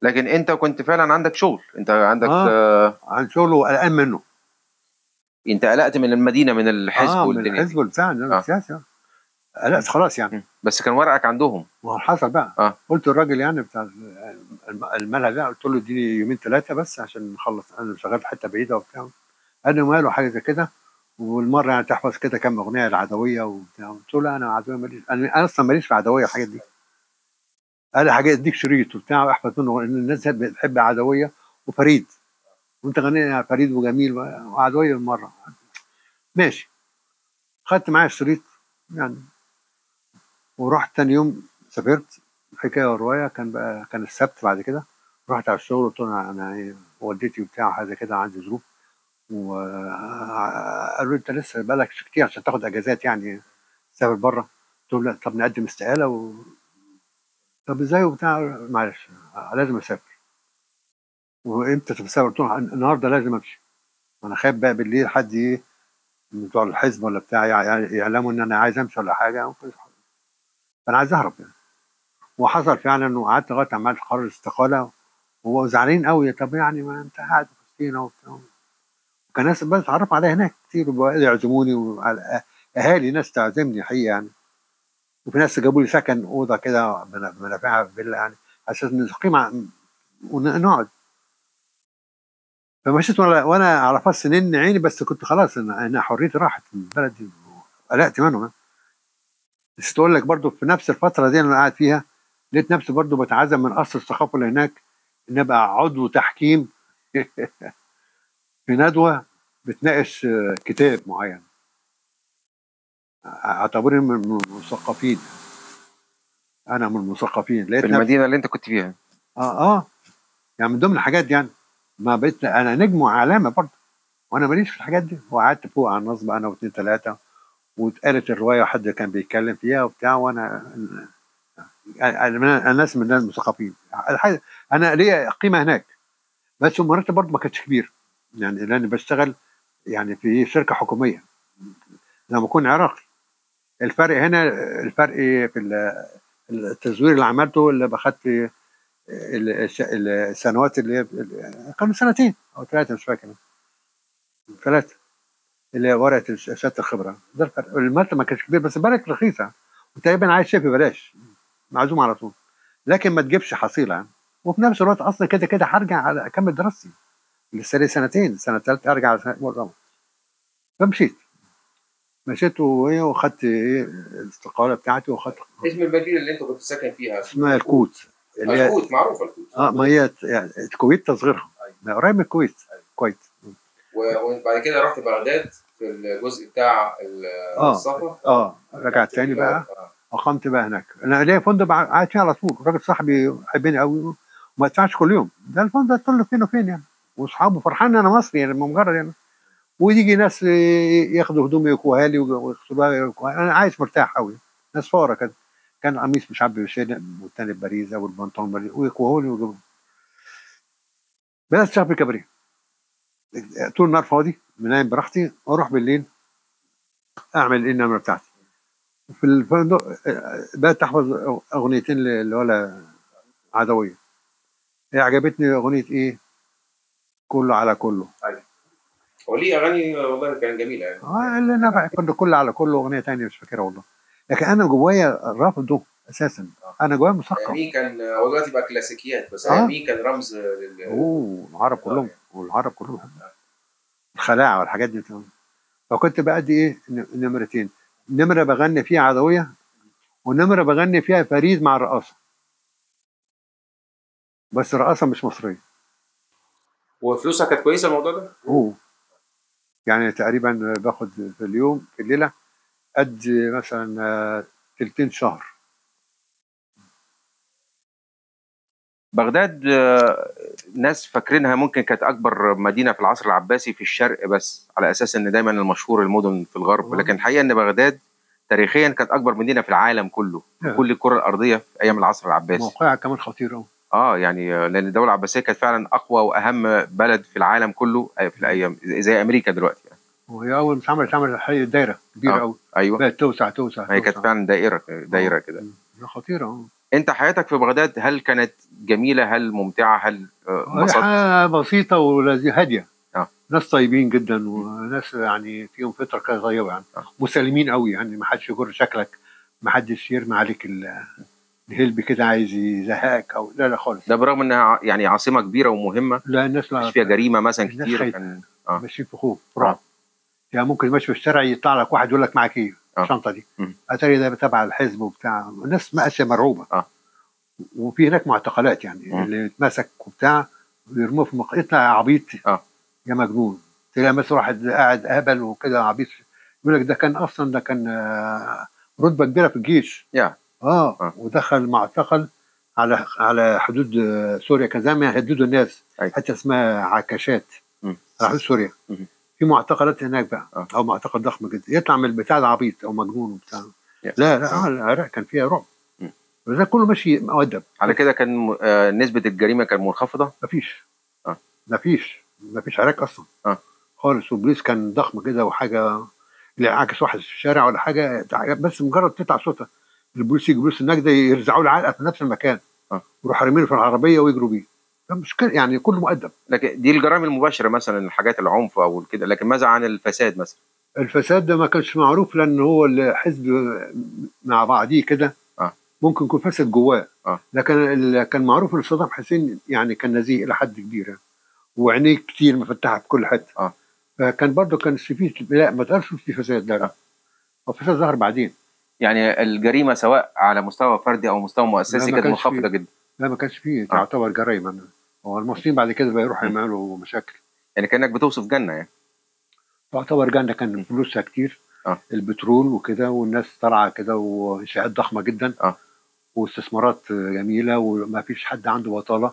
لكن انت كنت فعلا عندك شغل انت عندك آه. آه. عن شغله وقلقان منه انت قلقت من المدينه من الحزب اه من والدنيا دي. الحزب والبتاع ده آه. السياسه قلقت خلاص يعني م. بس كان ورقك عندهم ما هو حصل بقى آه. قلت الراجل يعني بتاع الم- الملهى ده قلت له اديني يومين ثلاثه بس عشان نخلص انا شغال في حته بعيده وبتاع قال لي ماله حاجه زي كده والمره يعني تحفظ كده كام اغنيه العدويه وبتاع قلت له لا انا عدويه ماليش انا أنا اصلا ماليش في عدويه والحاجات دي قال لي حاجه اديك شريط وبتاع واحفظ منه لان الناس بتحب عدويه وفريد وانت غني فريد وجميل وعدويه بالمره ماشي خدت معايا الشريط يعني ورحت تاني يوم سافرت حكايه وروايه كان بقى كان السبت بعد كده رحت على الشغل قلت له انا إيه والدتي وبتاع حاجه كده عندي ظروف وقالوا لي انت لسه بقالك كتير عشان تاخد اجازات يعني تسافر بره قلت له لا طب نقدم استقاله و... طب ازاي وبتاع معلش لازم اسافر وامتى تسافر قلت له النهارده لازم امشي انا خايف بقى بالليل حد ايه من بتوع الحزب ولا بتاع يع- يعلموا ان انا عايز امشي ولا حاجه فانا عايز اهرب يعني وحصل فعلا وقعدت لغايه ما عملت قرار الاستقاله وهو زعلانين قوي طب يعني ما انت قاعد في وسطينا وبتاع كان ناس بقى اتعرف عليا هناك كتير وبقى يعزموني وعلى اهالي ناس تعزمني حقيقه يعني وفي ناس جابوا لي سكن اوضه كده بن- بنافعها في فيلا يعني على اساس نقيم ع- ونقعد فمشيت وانا وانا على فص سنين عيني بس كنت خلاص انا انا حريتي راحت من البلد دي قلقت منهم بس تقول لك برضو في نفس الفتره دي اللي انا قاعد فيها لقيت نفسي برضو بتعزم من اصل الثقافه اللي هناك ان ابقى عضو تحكيم في ندوه بتناقش آه، كتاب معين اعتبرني من من المثقفين انا من المثقفين لقيت في نفسي المدينه اللي انت كنت فيها اه اه يعني من ضمن الحاجات دي يعني ما بقيت انا نجم وعلامه برضه وانا ماليش في الحاجات دي وقعدت فوق على النصب انا واثنين ثلاثه واتقالت الروايه وحد كان بيتكلم فيها وبتاع وانا انا أنا ناس من الناس المثقفين الحاجة- انا ليا قيمه هناك بس المرتب برضه ما كانتش كبير يعني لاني بشتغل يعني في شركه حكوميه لما اكون عراقي الفرق هنا الفرق في ال- التزوير اللي عملته اللي باخدت في ال- الش- السنوات اللي هي كانوا سنتين او ثلاثه مش فاكر ثلاثه اللي هي ورقه شهاده الخبره ده الفرق المرتب ما كانش كبير بس بالك رخيصه وتقريبا عايش شايف ببلاش معزوم على طول لكن ما تجيبش حصيله يعني وفي نفس الوقت اصلا كده كده هرجع على اكمل دراستي لسه لي سنتين السنه الثالثه ارجع على سنه الرابعه فمشيت مشيت وايه وخدت ايه الاستقاله بتاعتي وخدت اسم المدينه اللي انت كنت ساكن فيها اسمها الكوت اللي هي الكوت معروفه الكوت اه ما هي يعني الكويت تصغيرها ما قريب من الكويت الكويت وبعد كده رحت بغداد في الجزء بتاع آه. السفر اه رجعت تاني بقى اقمت بقى هناك انا ليا فندق بقى قاعد فيه على طول راجل صاحبي يحبني قوي وما ادفعش كل يوم ده الفندق كله فين وفين يعني واصحابه فرحان انا مصري يعني مجرد يعني ويجي ناس ياخدوا هدومي يكوها لي ويغسلوها يكوها انا عايش مرتاح قوي ناس فقراء كده كان قميص مش عارف بشنق والتاني باريزه والبنطلون باريزه ويكوهوا لي ويجيبوا بدات اشتغل في كباريه طول النهار فاضي بنام براحتي واروح بالليل اعمل ايه النمره بتاعتي في الفندق آه، بقيت احفظ اغنيتين اللي ولا عدويه هي عجبتني اغنيه ايه كله على كله هو ليه اغاني والله كانت جميله يعني اه اللي نفع كنت كله على كله اغنيه تانية مش فاكرها والله لكن انا جوايا رافضه اساسا انا جوايا مثقف مين كان هو دلوقتي بقى كلاسيكيات بس آه. مين كان رمز لل اوه العرب كلهم والعرب كلهم بيحبوا. الخلاعه والحاجات دي تمام فكنت بأدي ايه ن- نمرتين نمره بغني فيها عدويه ونمره بغني فيها فريد مع الرقاصه بس الرقاصه مش مصريه وفلوسها كانت كويسه الموضوع ده؟ اوه يعني تقريبا باخد في اليوم في الليله قد مثلا آه، تلتين شهر بغداد آه، ناس فاكرينها ممكن كانت اكبر مدينه في العصر العباسي في الشرق بس على اساس ان دايما المشهور المدن في الغرب آه. لكن الحقيقه ان بغداد تاريخيا كانت اكبر مدينه في العالم كله في آه. كل الكره الارضيه في ايام العصر العباسي موقعها كمان خطير قوي اه يعني آه، لان الدوله العباسيه كانت فعلا اقوى واهم بلد في العالم كله آه، في الايام زي امريكا دلوقتي يعني. وهي اول ما اتعملت عملت حي دايره كبيره آه. قوي ايوه بقت توسع توسع هي كانت توسع. فعلا دائره دايره كده مم. خطيره اه انت حياتك في بغداد هل كانت جميله هل ممتعه هل آه، انبسطت حياة بسيطة ولذيذة هادية آه. ناس طيبين جدا وناس يعني فيهم فطرة كده طيبة يعني آه. مسالمين قوي يعني ما حدش يجر شكلك ما حدش يرمي عليك ال- الهلب كده عايز يزهقك او لا لا خالص ده برغم انها ع- يعني عاصمه كبيره ومهمه لا الناس لا مش فيها جريمه مثلا الناس كتير خايفة. كان آه. ماشيين في خوف رعب يعني ممكن ماشي في الشارع يطلع لك واحد يقول لك معاك ايه آه. الشنطه دي مم. اتاري ده تبع الحزب وبتاع الناس ماشيه مرعوبه آه. وفي هناك معتقلات يعني مم. اللي اتمسك وبتاع يرموه في مق... يطلع يا عبيط آه. يا مجنون تلاقي مثلا واحد قاعد اهبل وكده عبيط يقول لك ده كان اصلا ده كان آه، رتبه كبيره في الجيش يا اه, آه. ودخل معتقل على على حدود آه، سوريا كان زمان يهددوا الناس أي. حتى اسمها عكاشات مم. على حدود سوريا مم. في معتقلات هناك بقى آه. او معتقل ضخم جدا يطلع من البتاع ده عبيط او مجنون وبتاع يا. لا لا آه العراق كان فيها رعب مم. وده كله ماشي مؤدب على كده كان م- آه، نسبه الجريمه كان منخفضه مفيش آه. مفيش مفيش عراق اصلا آه. خالص والبوليس كان ضخم كده وحاجه اللي عاكس واحد في الشارع ولا حاجه بس مجرد تقطع صوتها البوليس يجي بوليس النجده يرزعوا له علقه في نفس المكان آه. يروح رامينه في العربيه ويجروا بيه ده مش كده يعني كله مؤدب لكن دي الجرائم المباشره مثلا الحاجات العنف او كده لكن ماذا عن الفساد مثلا الفساد ده ما كانش معروف لان هو الحزب مع بعضيه كده آه. ممكن يكون فسد جواه آه. لكن اللي كان معروف ان صدام حسين يعني كان نزيه الى حد كبير يعني. وعينيه كتير مفتحه في كل حته آه. فكان برضه كان في لا ما تقدرش في فساد لا لا آه. الفساد ظهر بعدين يعني الجريمه سواء على مستوى فردي او مستوى لا، مؤسسي ما كانت كانش منخفضه فيه. جدا لا ما كانش فيه آه. تعتبر جريمه هو المصريين بعد كده بيروحوا م. يعملوا مشاكل يعني كانك بتوصف جنه يعني تعتبر جنة م. كان فلوسها كتير آه. البترول وكده والناس طالعه كده وانشاءات ضخمه جدا آه. واستثمارات جميله وما فيش حد عنده بطاله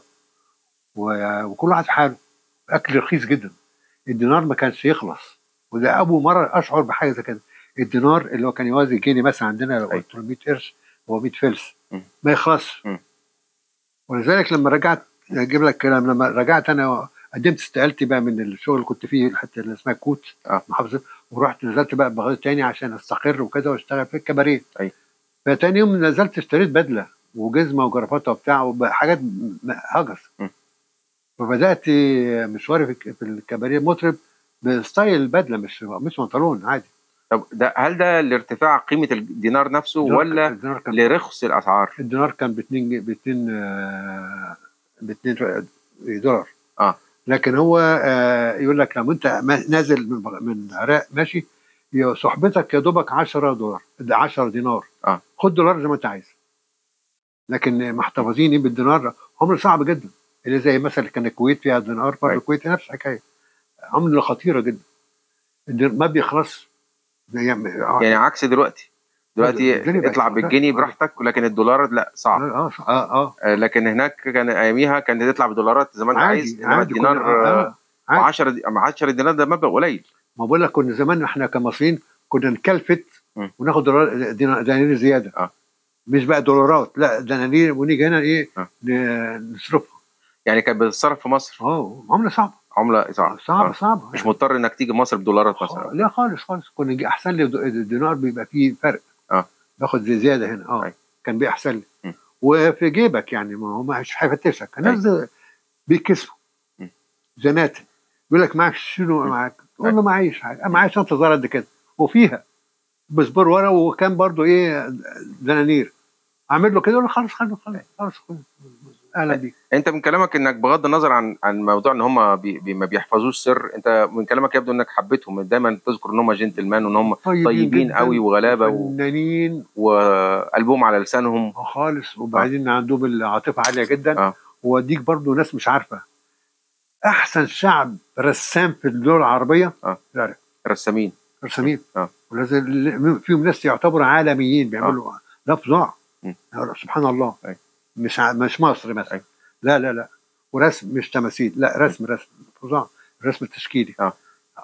و- وكل واحد في حاله اكل رخيص جدا الدينار ما كانش يخلص وده اول مره اشعر بحاجه زي كده الدينار اللي هو كان يوازي الجنيه مثلا عندنا لو أي. قلت له 100 قرش هو 100 فلس م. ما يخلصش م. ولذلك لما رجعت اجيب لك كلام لما رجعت انا قدمت استقالتي بقى من الشغل اللي كنت فيه الحته اللي اسمها كوت آه. محافظه ورحت نزلت بقى بغداد تاني عشان استقر وكده واشتغل في الكباريه أي. فتاني يوم نزلت اشتريت بدله وجزمه وجرافطه وبتاع وحاجات م- م- هجس م. فبدات مشواري في الك- في الكباريه مطرب بستايل البدله مش مش بنطلون عادي طب ده هل ده لارتفاع قيمه الدينار نفسه الدينار- ولا الدينار كان لرخص الاسعار الدينار كان ب 2 ب 2 ب 2 دولار آه. لكن هو آه، يقول لك لما انت ما- نازل من بغ- من العراق ماشي يا صحبتك يا دوبك 10 دولار ده 10 دينار آه. خد دولار زي ما انت عايز لكن محتفظين إيه بالدينار عمله صعب جدا اللي زي مثلا كان الكويت فيها دينار برضه أيوة. الكويت نفس الحكايه عمله خطيره جدا الدين- ما بيخلصش يعني يعني عكس دلوقتي دلوقتي الدنيا بقت اطلع سوداء. بالجنيه آه. براحتك ولكن الدولار لا صعب اه اه اه آه، لكن هناك كان اياميها كان تطلع بدولارات زي ما انت عايز انما عادي الدينار كنا- آه، عادي. 10 10 دينار ده مبلغ قليل ما بقول لك كنا زمان احنا كمصريين كنا نكلفت م. وناخد دولار دينا- دنانير زياده آه. مش بقى دولارات لا دنانير ونيجي هنا ايه آه. ن- نصرفها يعني كانت بتتصرف في مصر اه عمله صعبه عمله صعبه صعبه آه. صعبه مش مضطر انك تيجي مصر بدولارات مثلا لا خالص خالص كنا نجي احسن لي الدينار بيبقى فيه فرق آه. باخد زي زياده هنا اه أي. كان بيحسن لي م. وفي جيبك يعني ما هو مش هيفتشك الناس ده بيكسفوا م. زنات يقول لك معك شنو م. معك أي. تقول له معيش حاجه معايا شنطه صغيره قد كده وفيها بسبور ورا وكان برضو ايه دنانير اعمل له كده يقول له خلاص خلاص خلاص خلاص خلاص. اهلا بيك انت من كلامك انك بغض النظر عن عن موضوع ان هم بي بي ما بيحفظوش سر انت من كلامك يبدو انك حبيتهم دايما تذكر ان هم جنتلمان وان هم طيبين جداً، قوي وغلابه و- فنانين وقلبهم على لسانهم خالص وبعدين عندهم العاطفه عاليه جدا آه. واديك برضو ناس مش عارفه احسن شعب رسام في الدول العربيه آه. لا لا رسامين رسامين آه. ولازم فيهم ناس يعتبروا عالميين بيعملوا ده فظاع م. سبحان الله أي. مش ع- مش مصر مثلا أي. لا لا لا ورسم مش تماثيل لا رسم رسم فظاع الرسم التشكيلي آه.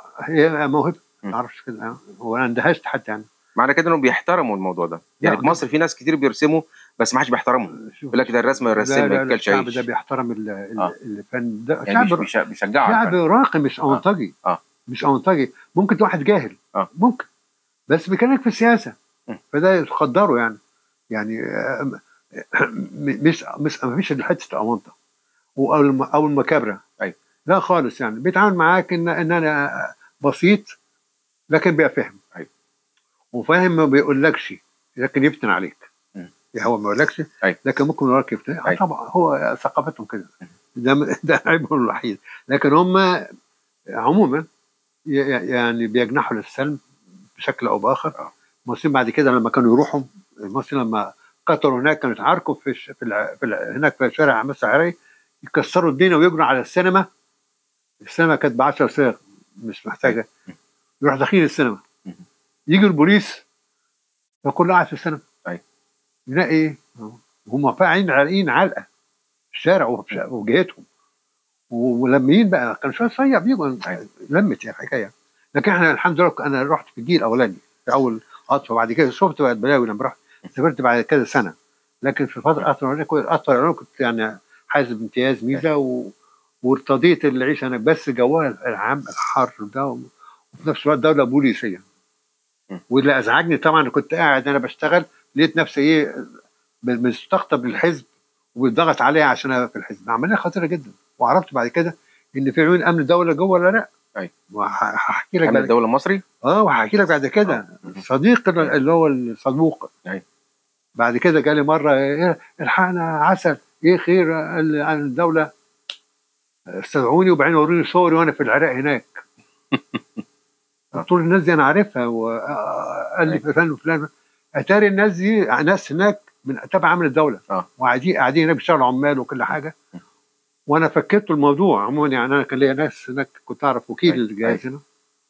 هي موهبه م. ما اعرفش كده آه. هو انا اندهشت حتى يعني معنى كده انهم بيحترموا الموضوع ده يعني لا، في مصر في ناس كتير بيرسموا بس ما حدش بيحترمهم شوف يقول لك ده الرسم لا الرسام لا ما لا ياكلش الشعب عيش ده بيحترم ال- ال- آه. الفن ده يعني شعب بيش- بيش- بيشجعك شعب يعني. راقي مش اونطجي آه. مش اونطجي ممكن تبقى واحد جاهل آه. ممكن بس بيكلمك في السياسه م. فده يقدره يعني يعني آه، مش مش ما فيش حته امانطه او الم- او المكابره أيوة. لا خالص يعني بيتعامل معاك ان ان انا بسيط لكن بيبقى فاهم أيوة. وفاهم ما بيقولكش لكن يفتن عليك مم. يعني هو ما بيقولكش أيوة. لكن ممكن وراك يفتن آه أيوة. طبعا هو ثقافتهم كده ده ده عيبهم الوحيد لكن هم عموما ي- يعني بيجنحوا للسلم بشكل او باخر آه. المصريين بعد كده لما كانوا يروحوا المصريين لما قطروا هناك كانوا يتعاركوا في الش- في, الع... في الع... هناك في شارع مصر العراقي يكسروا الدنيا ويجروا على السينما السينما كانت ب 10 صاغ مش محتاجه يروح داخلين السينما مم. يجي البوليس فكله قاعد في السينما أيوة. يلاقي ايه؟ هم فاعلين عارقين علقه في الشارع وفي شا- وجهتهم ولمين بقى كان شويه صيع بيجوا أيوة. لمت يعني حكايه لكن احنا الحمد لله انا رحت في الجيل الاولاني في اول قطر وبعد كده شفت بقى البلاوي لما رحت سافرت بعد كذا سنه لكن في فتره قطر الأولانية كنت قطر الأولانية كنت يعني حاسس بامتياز ميزه و... وارتضيت العيشه هناك بس جوها العام الحر ده و- وفي نفس الوقت دوله بوليسيه م. واللي ازعجني طبعا كنت قاعد انا بشتغل لقيت نفسي ايه مستقطب للحزب وبيضغط عليا عشان ابقى في الحزب عمليه خطيره جدا وعرفت بعد كده ان في عيون امن دوله جوه ولا لا أيوة. وهحكي لك امن بعد الدوله المصري اه وهحكي لك بعد كده آه. صديق اللي هو الصدوق أيوة. بعد كده جالي مره إيه الحقنا عسل ايه خير قال لي عن الدوله استدعوني وبعدين وروني صوري وانا في العراق هناك قلت له الناس دي انا عارفها وقال لي فلان وفلان اتاري الناس دي ناس هناك من تبع عمل الدوله آه. وقاعدين قاعدين هناك بيشتغلوا عمال وكل حاجه وانا فكيت الموضوع عموما يعني انا كان ليا ناس هناك كنت اعرف وكيل أيوة. الجهاز هنا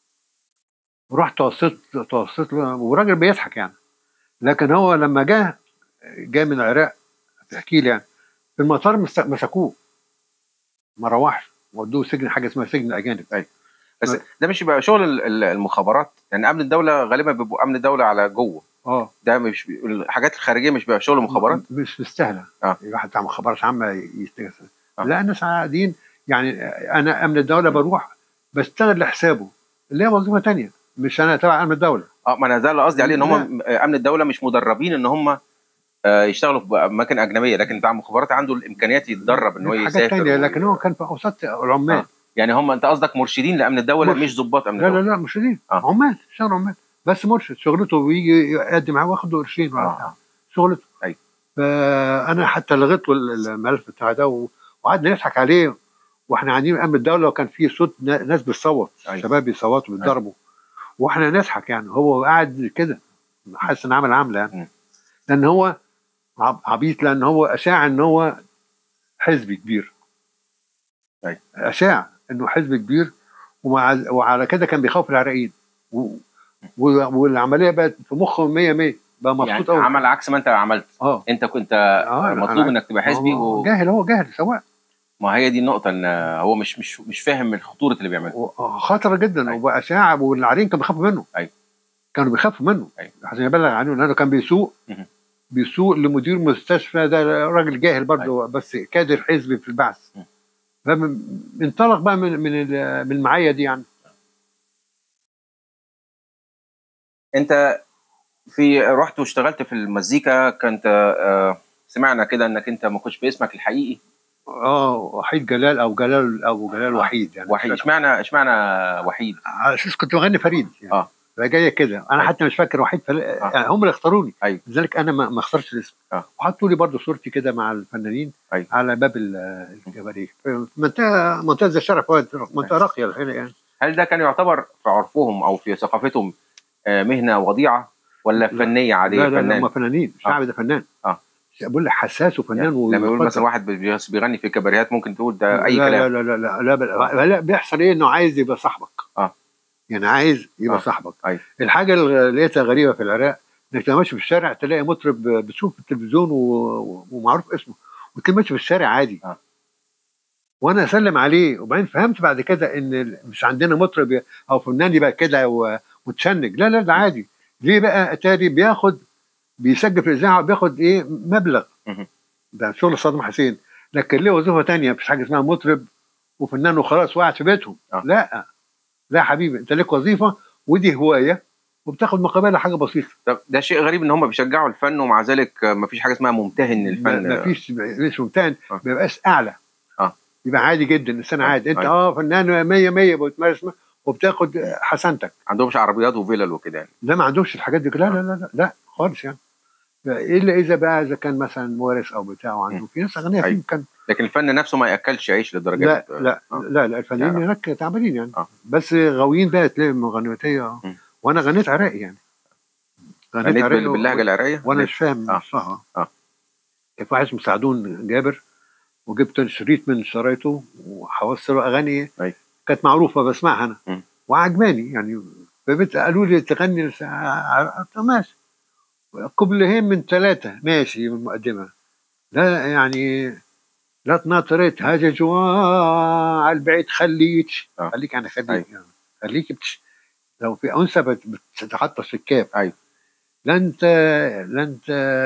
ورحت توسطت توسطت له والراجل بيضحك يعني لكن هو لما جه جاي من العراق تحكي لي يعني في المطار مس- مسكوه ما روحش ودوه سجن حاجه اسمها سجن الاجانب بس ده مش بيبقى شغل ال- ال- المخابرات يعني امن الدوله غالبا بيبقوا امن الدوله على جوه اه ده مش بي... الحاجات الخارجيه مش بيبقى شغل مخابرات مش مستاهله آه. واحد بتاع مخابرات عامه يستجس آه. لا الناس قاعدين يعني انا امن الدوله بروح بشتغل لحسابه اللي هي وظيفه تانية مش انا تبع امن الدوله اه ما انا ده اللي قصدي عليه ان هم امن الدوله مش مدربين ان هم آه، يشتغلوا في اماكن اجنبيه لكن بتاع المخابرات عنده الامكانيات يتدرب ان هو حاجات يسافر تانية و- لكن هو كان في اوساط العمال آه. يعني هم انت قصدك مرشدين لامن الدوله مرشد. مش ضباط امن لا لا الدوله لا مرشدين آه. عمال شغل عمال بس مرشد شغلته بيجي يقدم معاه واخد له قرشين ولا آه. بتاع. شغلته أيوة. فانا حتى لغيت له الملف بتاع ده و- وقعدنا نضحك عليه واحنا قاعدين امن الدوله وكان في صوت نا- ناس بتصوت أيوة. شباب بيصوتوا بيتضربوا واحنا نضحك يعني هو قاعد كده حاسس ان عمل عمله م. يعني لان هو عب- عبيط لان هو اشاع ان هو حزب كبير أيوة. اشاع انه حزب كبير ومع وعلى كده كان بيخاف العراقيين و... و... والعمليه بقت في مخه 100 100 بقى يعني مبسوط قوي عمل عكس ما انت عملت اه انت كنت اه مطلوب أنا- انك تبقى حزبي هو و... جاهل هو جاهل سواء ما هي دي النقطه ان هو مش مش مش فاهم من خطوره اللي بيعمله و- خطر جدا أيوة. وبقى اشاعه والعرين كانوا بيخافوا منه أيوة. كانوا بيخافوا منه أيوة. عشان يبلغ عنه لانه كان بيسوق مهم. بيسوق لمدير مستشفى ده راجل جاهل برضه بس كادر حزبي في البعث مم. فانطلق بقى من من ال- من المعايه دي يعني انت في رحت واشتغلت في المزيكا كنت آه، سمعنا كده انك انت ما كنتش باسمك الحقيقي اه وحيد جلال او جلال او جلال آه. وحيد يعني وحيد اشمعنى اشمعنى وحيد على اساس كنت بغني فريد يعني آه. فجايه كده انا أيوة. حتى مش فاكر وحيد فل... يعني هم اللي اختاروني أيوة. لذلك انا ما ما اخترتش الاسم آه. وحطوا لي برضه صورتي كده مع الفنانين أيوة. على باب ال- الكباريه في منطقه منطقه زي الشارع فؤاد منطقه راقيه هنا يعني هل ده كان يعتبر في عرفهم او في ثقافتهم آه، مهنه وضيعه ولا لا. فنيه عاديه لا لا, لا فنان هم فنانين الشعب ده فنان آه. بقول لك حساس وفنان يعني لما يقول ومفكر. مثلا واحد بي- بيغني في كباريهات ممكن تقول ده اي لا كلام لا لا لا لا, لا, لا, لا بيحصل ايه انه عايز يبقى صاحبك آه. يعني عايز يبقى آه. صاحبك أيوة. الحاجه اللي لقيتها غريبه في العراق انك تبقى ماشي في الشارع تلاقي مطرب بتشوف في التلفزيون و... و- ومعروف اسمه وتلاقيه ماشي في الشارع عادي آه. وانا اسلم عليه وبعدين فهمت بعد كده ان ال- مش عندنا مطرب او فنان يبقى كده و- وتشنج لا لا ده عادي ليه بقى اتاري بياخد بيسجل في الاذاعه بياخد ايه مبلغ مهم. ده شغل صدام حسين لكن ليه وظيفه تانية مفيش حاجه اسمها مطرب وفنان وخلاص وقعد في بيتهم آه. لا لا يا حبيبي انت ليك وظيفه ودي هوايه وبتاخد مقابلها حاجه بسيطه طب ده شيء غريب ان هم بيشجعوا الفن ومع ذلك ما فيش حاجه اسمها ممتهن ما الفن ما فيش مش ممتهن آه. ما بيبقاش اعلى آه. يبقى عادي جدا انسان آه. عادي انت أيوة. اه فنان 100 100 بتمارس وبتاخد حسنتك عندهمش عربيات وفلل وكده يعني لا ما عندهمش الحاجات دي لا لا لا لا, لا خالص يعني الا اذا بقى اذا كان مثلا مورث او بتاع وعنده في ناس اغنياء أيوة. فيهم كان لكن الفن نفسه ما ياكلش عيش للدرجه لا دي. لا آه. لا لا الفنانين يعني. هناك تعبانين يعني آه. بس غاويين بقى تلاقي مغنيتيه م. وانا غنيت عراقي يعني غنيت عراقي بال- باللهجه العراقيه وانا مش فاهم آه. نصها آه. كان في واحد اسمه سعدون جابر وجبت شريط من شرايطه وحوصت له اغاني أيوة. كانت معروفه بسمعها انا م. وعجباني يعني فبت قالوا لي تغني لس- ع- قلت ماشي قبلهين من ثلاثه ماشي من المقدمه لا يعني لا تناطرت هاجة جوا على البعيد خليك آه. خليك يعني خليك أيوة. يعني خليك بتش... لو في انثى بت- بتتعطش في الكاف أيوة. لا انت لا انت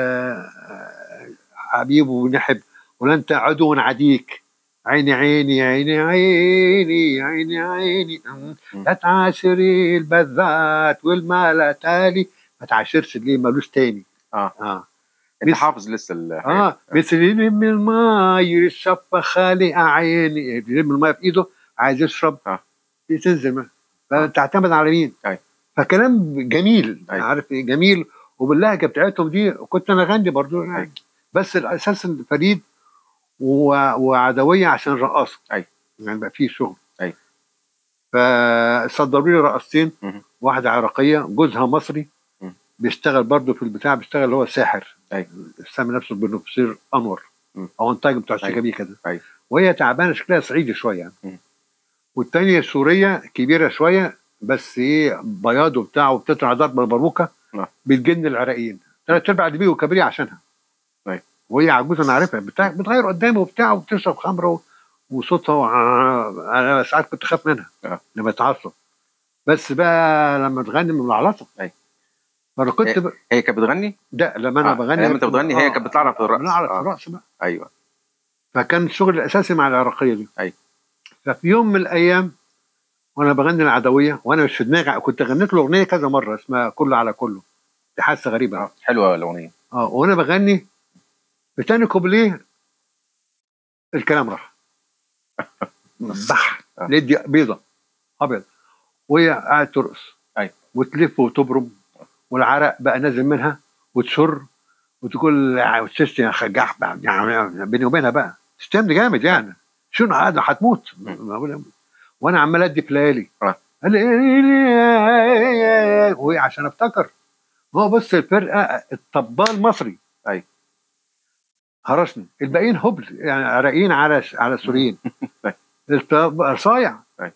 آه، حبيب ونحب ولا انت عدو عديك عيني عيني عيني عيني عيني عيني م. لا تعاشري البذات والمال تالي ما تعاشرش اللي ملوش تاني اه اه انت بس- حافظ لسه الحاجات اه مثل يلم الماء يشرب خالي عيني يلم الماء في ايده عايز يشرب آه. تنزل ما فتعتمد على مين؟ أيوة. فكلام جميل أيوة. عارف ايه جميل وباللهجه بتاعتهم دي كنت انا غني برضو يعني أيوة. بس الاساس فريد و- وعدويه عشان رقاصه أيوة. يعني بقى فيه شغل أيوة. فصدروا لي رقاصتين مهم. واحده عراقيه جوزها مصري مم. بيشتغل برضه في البتاع بيشتغل اللي هو ساحر أيوة. سامي نفسه بروفيسور انور مم. او انتاج بتاع أيوة. الشيكابيه كده أيوة. وهي تعبانه شكلها صعيدي شويه يعني. مم. والتانيه سوريه كبيره شويه بس ايه بياض وبتاع وبتطلع ضرب الباروكه نعم. بالجن العراقيين ثلاث ارباع اللي بيجوا كبريه عشانها أيوة. وهي عجوزه انا عارفها بتاع بتغير قدامي وبتاع وبتشرب خمره و- وصوتها وع- انا ساعات كنت اخاف منها آه. لما تعصب بس بقى لما تغني من العلاطه أيوة. فانا كنت ب... هي كانت بتغني ده لما انا آه، بغني لما أنت بتغني هي كانت بتعرف الرقص. بنعرف آه. الرقص بقى ايوه فكان الشغل الاساسي مع العراقيه دي أيوة. ففي يوم من الايام وانا بغني العدويه وانا مش في دماغي كنت غنيت له اغنيه كذا مره اسمها كله على كله دي حادثه غريبه آه. حلوه الاغنيه اه وانا بغني بتاني كوبليه الكلام راح بح آه. ليدي بيضه ابيض وهي قاعده ترقص أيوة. وتلف وتبرم والعرق بقى نازل منها وتشر وتقول وتشتي يا خجاح بقى يعني بيني وبينها بقى تشتمني جامد يعني شنو هذا هتموت وانا عمال ادي في ليالي آه. قال لي إيه وهي عشان افتكر هو بص الفرقه الطبال مصري أيوة. هرشني الباقيين هبل يعني عراقيين على على السوريين أيوة. الطب- صايع أيوة.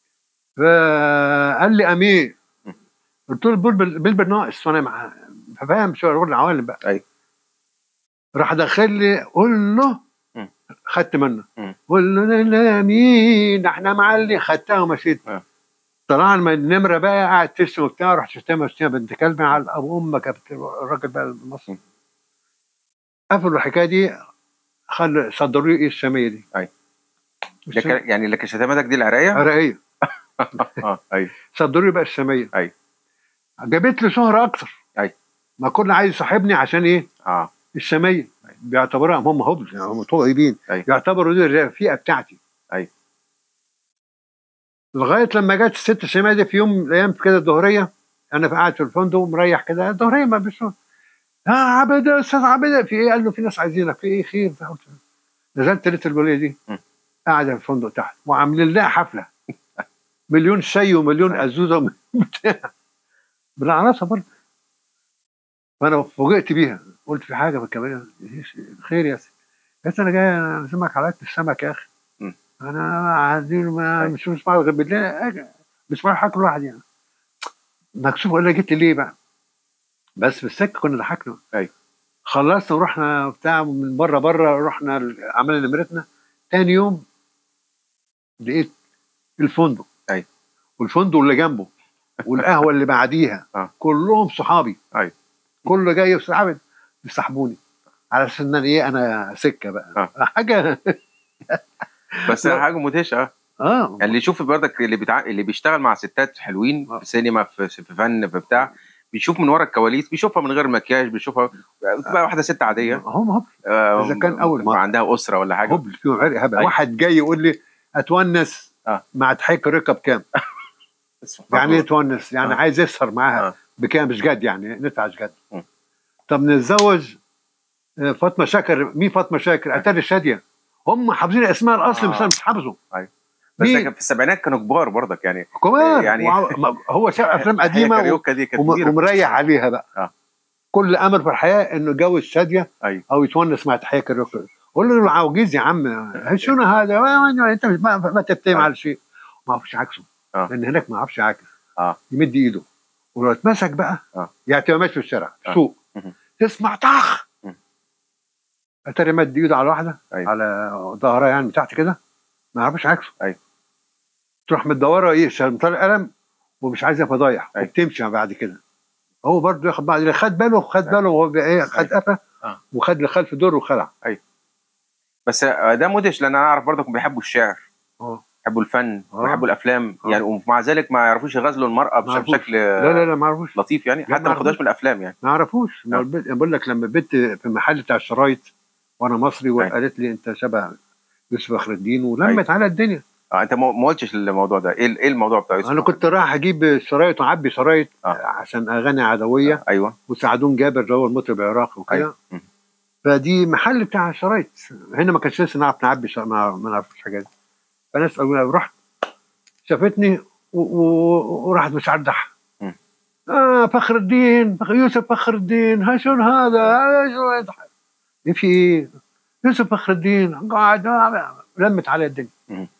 فقال لي امير م. قلت له بلبل بلبل ناقص وانا مع فاهم شو اقول العوالم بقى أيوة. راح دخل لي قول له م. خدت منه م. قول له لا لا مين ده احنا معلي خدتها ومشيت آه. طلع من النمره بقى قاعد تشتم وبتاع رحت شتمها شتمها بنت كلب على ابو امك يا بنت الراجل بقى المصري قفلوا الحكايه دي خلوا صدروا لي ايه الشاميه دي أيوة. ده كان- يعني لكن شتماتك دي العراقيه عراقيه اه ايوه صدروا لي بقى الشاميه أيوة. جابت لي شهره اكتر أيوة. ما كل عايز يصاحبني عشان ايه اه الشاميه بيعتبروها هم هبل يعني هم طيبين أيوة. يعتبروا دي الرفيقه بتاعتي أيوة. لغايه لما جت الست الشاميه دي في يوم من الايام كده الظهريه انا قاعد في الفندق مريح كده الظهريه ما بيشوف ها عبده يا استاذ عبده في ايه؟ قال له في ناس عايزينك في ايه خير قلت له. نزلت لقيت الوليه دي م. قاعده في الفندق تحت وعاملين لها حفله مليون شاي ومليون أيوة. ازوزه بتاع بالعناصر برضه فانا فوجئت بيها قلت في حاجه في الكاميرا إيش؟ خير يا سيدي قالت انا جاي انا سمك على اكل السمك يا اخي م. انا عايزين ما أيوة. مش مش بعرف غير بالليل أجي- مش بعرف اكل واحد يعني مكسوف اقول لها جيت لي ليه بقى بس في السكه كنا ضحكنا أيوة. خلصنا ورحنا بتاع من بره بره رحنا ال- عملنا نمرتنا تاني يوم لقيت الفندق أيوة. والفندق اللي جنبه والقهوه اللي بعديها آه. كلهم صحابي أيوة. كله جاي يصاحب يصاحبوني على اساس ان أنا ايه انا سكه بقى آه. حاجه بس لا. حاجه مدهشه اه يعني اللي يشوف برضك اللي بتاع اللي بيشتغل مع ستات حلوين آه. في سينما في, في فن في بتاع بيشوف من ورا الكواليس بيشوفها من غير مكياج بيشوفها بتبقى واحده ست عاديه هم هبل آه، إذا كان أول مرة. عندها اسره ولا حاجه هبل فيهم عرق هبل أيوة. واحد جاي يقول لي اتونس آه. مع تحيك الركب كام سبحان يعني ايه الله. يتونس يعني آه. عايز يسهر معاها آه. بكام مش جد يعني ندفع مش جد م. طب نتزوج آه، فاطمه شاكر مين فاطمه شاكر اتاري شاديه هم حافظين اسمها الاصلي آه. بس مش حافظه بس مين؟ كان في السبعينات كانوا كبار برضك يعني كمان يعني- وع- ما- هو شاف افلام هي قديمه و- كاريوكا دي كانت وم- كبيره ومريح عليها بقى آه. كل امل في الحياه انه يتجوز شاديه ايوه او يتونس مع تحيه الركب قول له العواجيز يا عم شنو هذا ما- ما- انت مش- ما, ما تبتهم آه. على شيء ما اعرفش عكسه آه. لان هناك ما اعرفش عاكس اه يمد ايده ولو اتمسك بقى آه. يعني تبقى ماشي في الشارع آه. سوق مهم. تسمع طخ مم. اتاري مد ايده على واحده أيوة. على ظهرها يعني من تحت كده ما يعرفش عكسه أيوة. تروح متدوره ايه مطلع قلم ومش عايزه فضايح أيوة. وبتمشي بعد كده هو برضه ياخد بعد خد باله خد باله وهو بي- ايه خد أيوة. قفا آه. وخد لخلف دور وخلع بس آه، ده مدهش لان انا اعرف برضك بيحبوا الشعر اه بيحبوا الفن آه. بيحبوا الافلام آه. يعني ومع ذلك ما يعرفوش يغزلوا المراه بش- ما يعرفوش. بشكل لا لا لا ما اعرفوش لطيف يعني لا، حتى ما ما يعرفوش. خدهاش من الافلام يعني ما اعرفوش ما آه. البنت- أنا بقول لك لما بنت في المحل بتاع الشرايط وانا مصري أيوة. وقالت لي انت شبه يوسف فخر الدين ولمت على الدنيا اه انت ما ما قلتش الموضوع ده ايه ال- ايه الموضوع بتاع يوسف انا كنت رايح اجيب شرايط وعبي شرايط آه. عشان اغاني عدويه آه. ايوه وسعدون جابر اللي هو المطرب العراقي وكده أيوة. مم. فدي محل بتاع شرايط هنا ما كانش لسه نعرف نعبي شر... ما, ما نعرفش حاجات فناس قالوا رحت شافتني و... و... وراحت مش عردح مم. اه فخر الدين فخ- يوسف فخر الدين ها شنو هذا هذا شو يضحك؟ في ايه؟ يوسف فخر الدين قاعد آه، لمت على الدنيا مم.